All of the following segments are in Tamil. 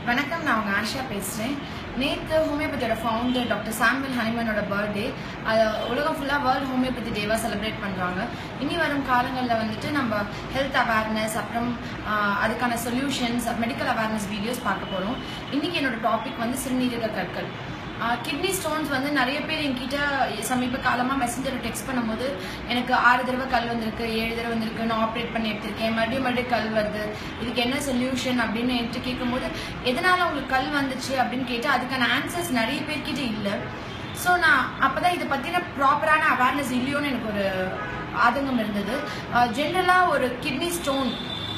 வணக்கம் நான் உங்க ஆஷா பேசுகிறேன் நேற்று ஹோமியோபதியோட ஃபவுண்டர் டாக்டர் சாமுவல் ஹனிமனோட பர்த்டே அது உலகம் ஃபுல்லாக வேர்ல்டு ஹோமியோபதி டேவாக செலிப்ரேட் பண்ணுறாங்க இனி வரும் காலங்களில் வந்துட்டு நம்ம ஹெல்த் அவேர்னஸ் அப்புறம் ஆஹ், அதுக்கான சொல்யூஷன்ஸ் மெடிக்கல் அவேர்னஸ் வீடியோஸ் பார்க்க போகிறோம் இன்றைக்கி என்னோட டாபிக் வந்து சிறுநீரக கற்கள் கிட்னி ஸ்டோன்ஸ் வந்து நிறைய பேர் என்கிட்ட சமீப காலமாக மெசஞ்சர் டெக்ஸ்ட் பண்ணும்போது எனக்கு ஆறு தடவை கல் வந்திருக்கு ஏழு தடவை வந்திருக்கு நான் ஆப்ரேட் பண்ணி எடுத்திருக்கேன் மறுபடியும் மறுபடியும் கல் வருது இதுக்கு என்ன சொல்யூஷன் அப்படின்னு என்கிட்ட கேட்கும்போது எதனால உங்களுக்கு கல் வந்துச்சு அப்படின்னு கேட்டு அதுக்கான ஆன்சர்ஸ் நிறைய பேர்கிட்ட இல்லை ஸோ நான் அப்பதான் இதை பற்றின ப்ராப்பரான அவேர்னஸ் இல்லையோன்னு எனக்கு ஒரு ஆதங்கம் இருந்தது ஜென்ரலாக ஒரு கிட்னி ஸ்டோன்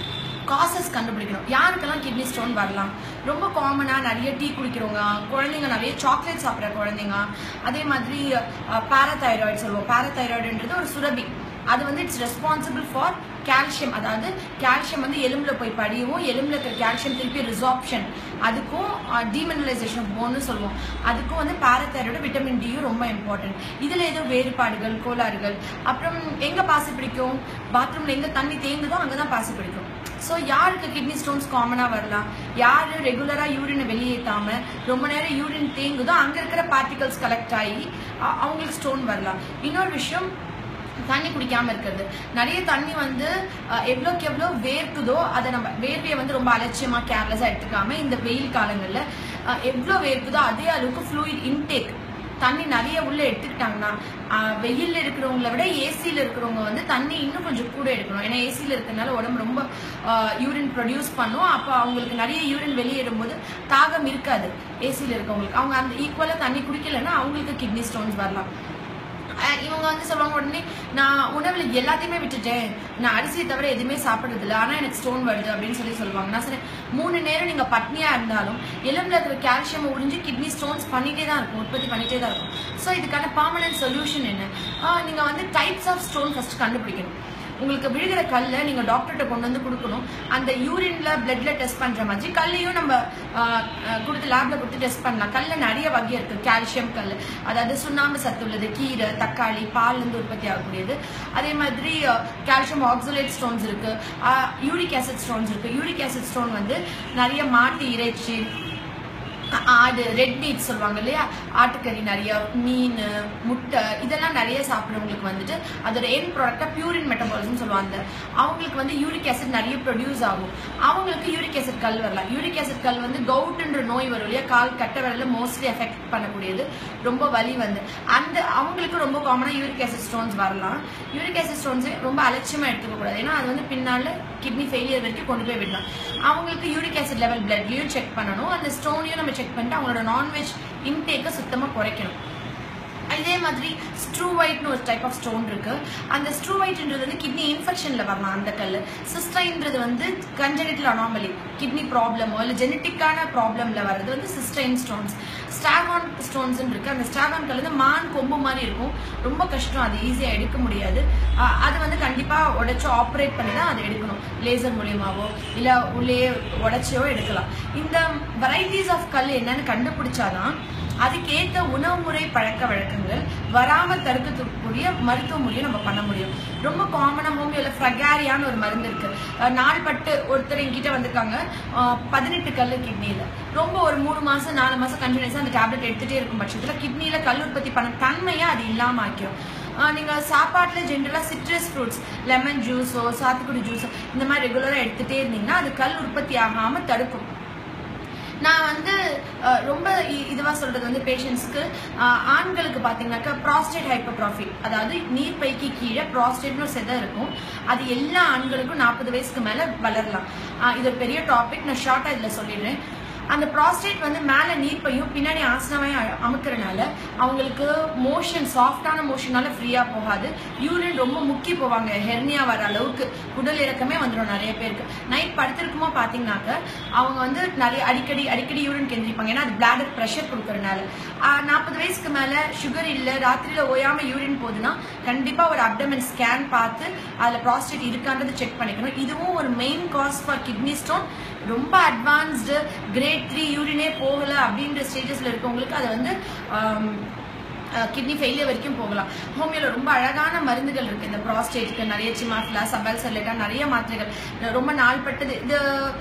காசஸ் கண்டுபிடிக்கணும் யாருக்கெல்லாம் கிட்னி ஸ்டோன் வரலாம் ரொம்ப காமனாக நிறைய டீ குடிக்கிறவங்க குழந்தைங்க நிறைய சாக்லேட் சாப்பிட்ற குழந்தைங்க அதே மாதிரி பாராதைராய்டு சொல்லுவோம் பாராதைராய்டுன்றது ஒரு சுரபி அது வந்து இட்ஸ் ரெஸ்பான்சிபிள் ஃபார் கால்சியம் அதாவது கால்சியம் வந்து எலும்புல போய் படியவும் எலும்புல இருக்கிற கால்சியம் திருப்பி ரிசார்ப்ஷன் அதுக்கும் டீமினலைசேஷன் போன்னு சொல்லுவோம் அதுக்கும் வந்து பாரத்தைரோட விட்டமின் டியும் ரொம்ப இம்பார்ட்டன்ட் இதுல ஏதோ வேறுபாடுகள் கோளாறுகள் அப்புறம் எங்க பாசி பிடிக்கும் பாத்ரூம்ல எங்க தண்ணி தேங்குதோ அங்கதான் பாசி பிடிக்கும் ஸோ யாருக்கு கிட்னி ஸ்டோன்ஸ் காமனாக வரலாம் யார் ரெகுலராக யூரினை வெளியேற்றாம ரொம்ப நேரம் யூரின் தேங்குதோ அங்கே இருக்கிற பார்ட்டிகல்ஸ் கலெக்ட் ஆகி அ- அவங்களுக்கு ஸ்டோன் வரலாம் இன்னொரு விஷயம் தண்ணி குடிக்காம இருக்கிறது நிறைய தண்ணி வந்து அஹ், எவ்வளோக்கு எவ்வளோ வேர்க்குதோ அதை நம்ம வேர்வையை வந்து ரொம்ப அலட்சியமா கேர்லெஸ்ஸாக எடுத்துக்காம இந்த வெயில் காலங்களில் எவ்வளோ வேர்க்குதோ அதே அளவுக்கு ஃப்ளூயிட் இன்டேக் தண்ணி நிறைய உள்ள எடுத்துக்கிட்டாங்கன்னா ஆஹ், வெயில்ல இருக்கிறவங்கள விட ஏசியில் இருக்கிறவங்க வந்து தண்ணி இன்னும் கொஞ்சம் கூட எடுக்கணும் ஏன்னா ஏசியில் இருக்கிறதுனால உடம்பு ரொம்ப யூரின் ப்ரொடியூஸ் பண்ணும் அப்போ அவங்களுக்கு நிறைய யூரின் வெளியேறும் போது தாகம் இருக்காது ஏசியில் இருக்கவங்களுக்கு அவங்க அந்த ஈக்குவலாக தண்ணி குடிக்கலைன்னா அவங்களுக்கு கிட்னி ஸ்டோன்ஸ் வரலாம் அஹ் இவங்க வந்து சொல்லுவாங்க உடனே நான் உணவுல எல்லாத்தையுமே விட்டுட்டேன் நான் அரிசியை தவிர எதுவுமே சாப்பிடுறது இல்லை ஆனா எனக்கு ஸ்டோன் வருது அப்படின்னு சொல்லி சொல்லுவாங்க நான் சொன்னேன் மூணு நேரம் நீங்க பட்னியா இருந்தாலும் எலும்புல இருக்கிற கால்சியம் உறிஞ்சு கிட்னி ஸ்டோன்ஸ் பண்ணிட்டே தான் இருக்கும் உற்பத்தி பண்ணிட்டே தான் இருக்கும் ஸோ இதுக்கான பர்மனன்ட் சொல்யூஷன் என்ன ஆஹ் நீங்க வந்து டைப்ஸ் ஆஃப் ஸ்டோன் ஃபர்ஸ்ட் கண்டுபிடிக்கணும் உங்களுக்கு விழுகிற கல்லை நீங்க டாக்டர்கிட்ட கொண்டு வந்து கொடுக்கணும் அந்த யூரின்ல பிளட்ல டெஸ்ட் பண்ற மாதிரி கல்லையும் நம்ம ஆஹ், ஆஹ், கொடுத்து லேப்ல கொடுத்து டெஸ்ட் பண்ணலாம் கல்ல நிறைய வகை இருக்கு கால்சியம் கல் அதாவது சுண்ணாம்பு சத்து உள்ளது கீரை தக்காளி பால்ல இருந்து உற்பத்தி ஆகக்கூடியது அதே மாதிரி கால்சியம் ஆக்சலேட் ஸ்டோன்ஸ் இருக்கு யூரிக் ஆசிட் ஸ்டோன்ஸ் இருக்கு யூரிக் ஆசிட் ஸ்டோன் வந்து நிறைய மாட்டு இறைச்சி ஆடு ரெட் மீட் சொல்லுவாங்க இல்லையா ஆட்டுக்கறி நிறைய மீன் முட்டை இதெல்லாம் நிறைய சாப்பிட்றவங்களுக்கு வந்துட்டு அதோட என் ப்ராடக்டா பியூரின் மெட்டபாலிசம் சொல்லுவாங்க அவங்களுக்கு வந்து யூரிக் ஆசிட் நிறைய ப்ரொடியூஸ் ஆகும் அவங்களுக்கு யூரிக் ஆசிட் கல் வரலாம் யூரிக் ஆசிட் கல் வந்து கவுட்டுன்ற நோய் வரும் இல்லையா கால் கட்ட விரல மோஸ்ட்லி எஃபெக்ட் பண்ணக்கூடியது ரொம்ப வலி வந்து அந்த அவங்களுக்கு ரொம்ப காமனாக யூரிக் ஆசிட் ஸ்டோன்ஸ் வரலாம் யூரிக் ஆசிட் ஸ்டோன்ஸ் ரொம்ப அலட்சியமா எடுத்துக்க கூடாது ஏன்னா அது வந்து பின்னால கிட்னி ஃபெயிலியர் வரைக்கும் கொண்டு போய் விடலாம் அவங்களுக்கு யூரிக் ஆசிட் லெவல் பிளட்லயும் செக் பண்ணணும் அந்த ஸ்டோனையும் நம்ம செக் பண்ணிட்டு அவங்களோட நான்வெஜ் இன்டேக்கை சுத்தமா குறைக்கணும் இதே மாதிரி ஸ்ட்ரூவைட்னு ஒரு டைப் ஆஃப் ஸ்டோன் இருக்கு அந்த ஸ்ட்ரூவைட்ன்றது வந்து கிட்னி இன்ஃபெக்ஷன்ல வரலாம் அந்த கல் சிஸ்டைன்றது வந்து கஞ்சனிட்டல் அனாமலி கிட்னி ப்ராப்ளமோ இல்லை ஜெனட்டிக்கான ப்ராப்ளம்ல வர்றது வந்து சிஸ்டைன் ஸ்டோன்ஸ் ஸ்டாகான் ஸ்டோன்ஸ் இருக்கு அந்த ஸ்டாகான் கல் வந்து மான் கொம்பு மாதிரி இருக்கும் ரொம்ப கஷ்டம் அது ஈஸியா எடுக்க முடியாது அஹ் அது வந்து கண்டிப்பா உடைச்சு ஆப்ரேட் பண்ணி தான் அதை எடுக்கணும் லேசர் மூலியமாவோ இல்ல உள்ளே உடைச்சியோ எடுக்கலாம் இந்த வெரைட்டிஸ் ஆஃப் கல் என்னன்னு கண்டுபிடிச்சாதான் அதுக்கேற்ற உணவு முறை பழக்க வழக்கங்கள் வராம தடுக்கக்கூடிய மருத்துவ முறையும் நம்ம பண்ண முடியும் ரொம்ப காமனா ஹோமியோல ஃப்ரகாரியான்னு ஒரு மருந்து இருக்கு அஹ் நாள்பட்டு ஒருத்தர் என்கிட்ட வந்திருக்காங்க அஹ் பதினெட்டு கல்லு கிட்னில ரொம்ப ஒரு மூணு மாசம் நாலு மாசம் கண்டினியூஸா அந்த டேப்லெட் எடுத்துட்டே இருக்கும் பட்சத்துல கிட்னில கல் உற்பத்தி பண்ண தன்மையை அது இல்லாம ஆக்கிடும் ஆஹ் நீங்க சாப்பாட்டுல ஜென்ரலா சிட்ரஸ் ஃப்ரூட்ஸ் லெமன் ஜூஸோ சாத்துக்குடி ஜூஸோ இந்த மாதிரி ரெகுலரா எடுத்துட்டே இருந்தீங்கன்னா அது கல் உற்பத்தி ஆகாம தடுக்கும் நான் வந்து அஹ், ரொம்ப இ- இதுவா சொல்றது வந்து பேஷண்ட்ஸ்க்கு ஆண்களுக்கு பாத்தீங்கன்னாக்கா ப்ராஸ்டேட் ஹைப்பர்ட்ராஃபி அதாவது நீர்ப்பைக்கு கீழே ப்ராஸ்டேட்னு ஒரு செதை இருக்கும் அது எல்லா ஆண்களுக்கும் நாற்பது வயசுக்கு மேல வளரலாம் ஆஹ், இது ஒரு பெரிய டாபிக் நான் ஷார்ட்டா இதுல சொல்லிடுறேன் அந்த ப்ராஸ்டேட் வந்து மேல நீர்ப்பையும் பின்னாடி ஆசனமாயும் அ- அமுக்கறனால அவங்களுக்கு மோஷன் சாஃப்டான மோஷனால ஃப்ரீயா போகாது யூரின் ரொம்ப முக்கி போவாங்க ஹெர்னியா வர அளவுக்கு குடல் இறக்கமே வந்துடும் நிறைய பேருக்கு நைட் படுத்திருக்குமோ பாத்தீங்கன்னாக்க அவங்க வந்து நிறைய அடிக்கடி அடிக்கடி யூரின் கெந்திரிப்பாங்க ஏன்னா அது பிளாடர் ப்ரெஷர் கொடுக்கறனால நாற்பது வயசுக்கு மேல சுகர் இல்ல ராத்திரியில ஓயாம யூரின் போகுதுன்னா கண்டிப்பா ஒரு அப்டமன் ஸ்கேன் பார்த்து அதுல ப்ராஸ்டேட் இருக்கான்றது செக் பண்ணிக்கணும் இதுவும் ஒரு main cause for kidney stone ரொம்ப அட்வான்ஸ்டு கிரேட் த்ரீ யூரினே போகல அப்படின்ற ஸ்டேஜஸ்ல இருக்கவங்களுக்கு அதை வந்து ஆம், கிட்னி ஃபெயிலியர் வரைக்கும் போகலாம் ஹோமியோல ரொம்ப அழகான மருந்துகள் இருக்கு இந்த ப்ராஸ்டேட்க்கு நிறைய சிமாஃபிலா சபல் செல்லட்டா நிறைய மாத்திரைகள் ரொம்ப நாள்பட்டது இது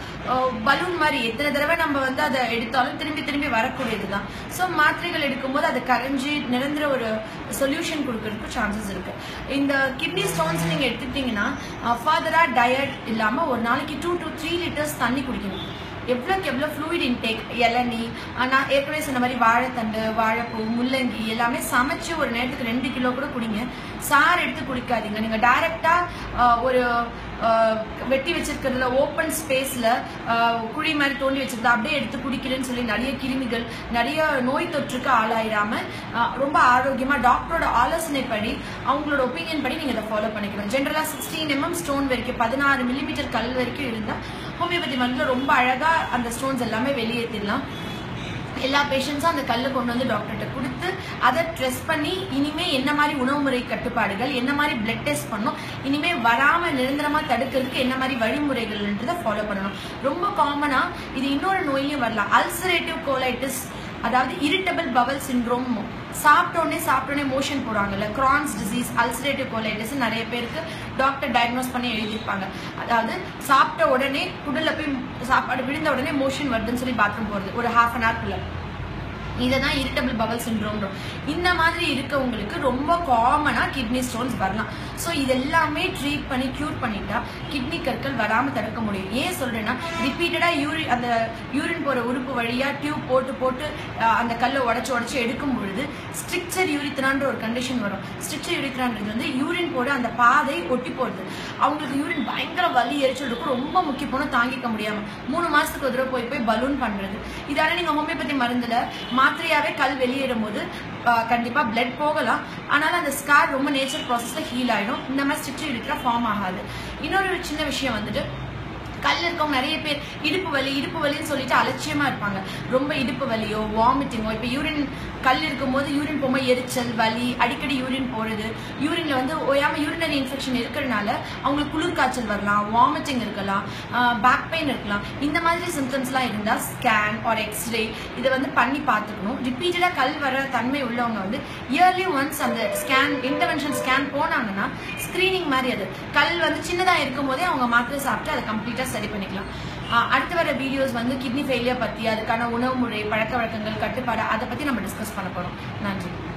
பலூன் மாதிரி எத்தனை தடவை நம்ம வந்து அதை எடுத்தாலும் திரும்பி திரும்பி வரக்கூடியதுதான் ஸோ மாத்திரைகள் எடுக்கும்போது அது கரைஞ்சி நிரந்தர ஒரு சொல்யூஷன் கொடுக்கறதுக்கு சான்சஸ் இருக்கு இந்த கிட்னி ஸ்டோன்ஸ் நீங்க எடுத்துக்கிட்டீங்கன்னா ஃபர்தரா டயட் இல்லாம ஒரு நாளைக்கு டூ டு த்ரீ லிட்டர்ஸ் தண்ணி குடிக்கணும் எவ்வளோக்கு எவ்வளோ ஃப்ளூயிட் இன்டேக் இளநீ நான் ஏற்கனவே சொன்ன மாதிரி வாழைத்தண்டு வாழைப்பூ முள்ளங்கி எல்லாமே சமைச்சு ஒரு நேரத்துக்கு ரெண்டு கிலோ கூட குடிங்க சார் எடுத்து குடிக்காதீங்க நீங்கள் டைரெக்டாக ஒரு ஆஹ், வெட்டி வச்சிருக்கிறதுல ஓப்பன் ஸ்பேஸில் குழி மாதிரி தோண்டி வச்சிருந்தா அப்படியே எடுத்து குடிக்கிறேன்னு சொல்லி நிறைய கிருமிகள் நிறைய நோய் தொற்றுக்கு ஆளாயிராம ஆஹ், ரொம்ப ஆரோக்கியமாக டாக்டரோட ஆலோசனைப்படி அவங்களோட ஒப்பீனியன் படி நீங்கள் இதை ஃபாலோ பண்ணிக்கணும் ஜென்ரலாக சிக்ஸ்டீன் எம்எம் ஸ்டோன் வரைக்கும் பதினாறு மில்லிமீட்டர் கல் வரைக்கும் இருந்தால் ஹோமியோபதி மருந்துல ரொம்ப அழகா அந்த ஸ்டோன்ஸ் எல்லாமே வெளியேற்றிடலாம் எல்லா பேஷண்ட்ஸும் அந்த கல்லை கொண்டு வந்து டாக்டர்கிட்ட கொடுத்து அதை ட்ரெஸ் பண்ணி இனிமே என்ன மாதிரி உணவு முறை கட்டுப்பாடுகள் என்ன மாதிரி பிளட் டெஸ்ட் பண்ணணும் இனிமே வராம நிரந்தரமா தடுக்கிறதுக்கு என்ன மாதிரி வழிமுறைகள்ன்றதை ஃபாலோ பண்ணணும் ரொம்ப காமனா இது இன்னொரு நோயிலையும் வரலாம் அல்சரேட்டிவ் கோலைட்டிஸ் அதாவது இரிட்டபிள் பவல் சிண்ட்ரோம் சாப்பிட்டோடனே சாப்பிட்டோடனே மோஷன் போடுவாங்கல்ல கிரான்ஸ் டிசீஸ் அல்சரேட்டிவ் கோலைட்டிஸ் நிறைய பேருக்கு டாக்டர் டயக்னோஸ் பண்ணி எழுதியிருப்பாங்க அதாவது சாப்பிட்ட உடனே குடல்ல போய் சாப்பாடு விழுந்த உடனே மோஷன் வருதுன்னு சொல்லி பாத்ரூம் போறது ஒரு ஹாஃப் அன் ஹவர்க்குள்ள இததான் இரிட்டபிள் பவல் சிண்ட்ரோம் இந்த மாதிரி இருக்கவங்களுக்கு ரொம்ப காமனா கிட்னி ஸ்டோன்ஸ் வரலாம் ஸோ இதெல்லாமே ட்ரீட் பண்ணி க்யூர் பண்ணிட்டா கிட்னி கற்கள் வராம தடுக்க முடியும் ஏன் சொல்றேன்னா ரிப்பீட்டடா யூரி அந்த யூரின் போற உறுப்பு வழியா டியூப் போட்டு போட்டு அஹ், அந்த கல்லை உடச்சு உடச்சு எடுக்கும் பொழுது ஸ்ட்ரிக்சர் யூரித்ரான்ற ஒரு கண்டிஷன் வரும் ஸ்ட்ரிக்சர் யூரித்ரான்றது வந்து யூரின் போட அந்த பாதை ஒட்டி போடுது அவங்களுக்கு யூரின் பயங்கர வலி எரிச்சல் இருக்கும் ரொம்ப முக்கிய போன தாங்கிக்க முடியாம மூணு மாசத்துக்கு ஒரு தடவை போய் போய் பலூன் பண்றது இதால நீங்க ஹோமியோபதி மருந்துல மாத்திரையாவே கல் வெளியிடும் போது ஆஹ், கண்டிப்பா பிளட் போகலாம் ஆனாலும் அந்த ஸ்கார் ரொம்ப நேச்சர் ப்ராசஸ்ல ஹீல் ஆயிடும் இந்த மாதிரி ஸ்ட்ரிக்சர் யூரித்ரா ஃபார்ம் ஆகாது இன்னொரு சின்ன விஷயம் வந்துட்டு கல் இருக்கவங்க நிறைய பேர் இடுப்பு வலி இடுப்பு வலின்னு சொல்லிட்டு அலட்சியமா இருப்பாங்க ரொம்ப இடுப்பு வலியோ வாமிட்டிங்கோ இப்போ யூரின் கல் இருக்கும்போது யூரின் போகும்போது எரிச்சல் வலி அடிக்கடி யூரின் போறது யூரின்ல வந்து ஓயாம யூரினரி இன்ஃபெக்ஷன் இருக்கிறதுனால அவங்களுக்கு குளிர் காய்ச்சல் வரலாம் வாமிட்டிங் இருக்கலாம் பேக் பெயின் இருக்கலாம் இந்த மாதிரி சிம்டம்ஸ்லாம் இருந்தா ஸ்கேன் ஆர் எக்ஸ்ரே இதை வந்து பண்ணி பார்த்துக்கணும் ரிப்பீட்டடா கல் வர தன்மை உள்ளவங்க வந்து இயர்லி ஒன்ஸ் அந்த ஸ்கேன் இன்டர்வென்ஷன் ஸ்கேன் போனாங்கன்னா ஸ்கிரீனிங் மாதிரி அது கல் வந்து சின்னதா இருக்கும் போதே அவங்க மாத்திரை சாப்பிட்டு அதை கம்ப்ளீட்டா சரி பண்ணிக்கலாம் ஆஹ் அடுத்து வர வீடியோஸ் வந்து கிட்னி ஃபெயிலியர் பத்தி அதுக்கான உணவு முறை பழக்க வழக்கங்கள் கட்டுப்பாடு அதை பத்தி நம்ம டிஸ்கஸ் பண்ண போறோம் நன்றி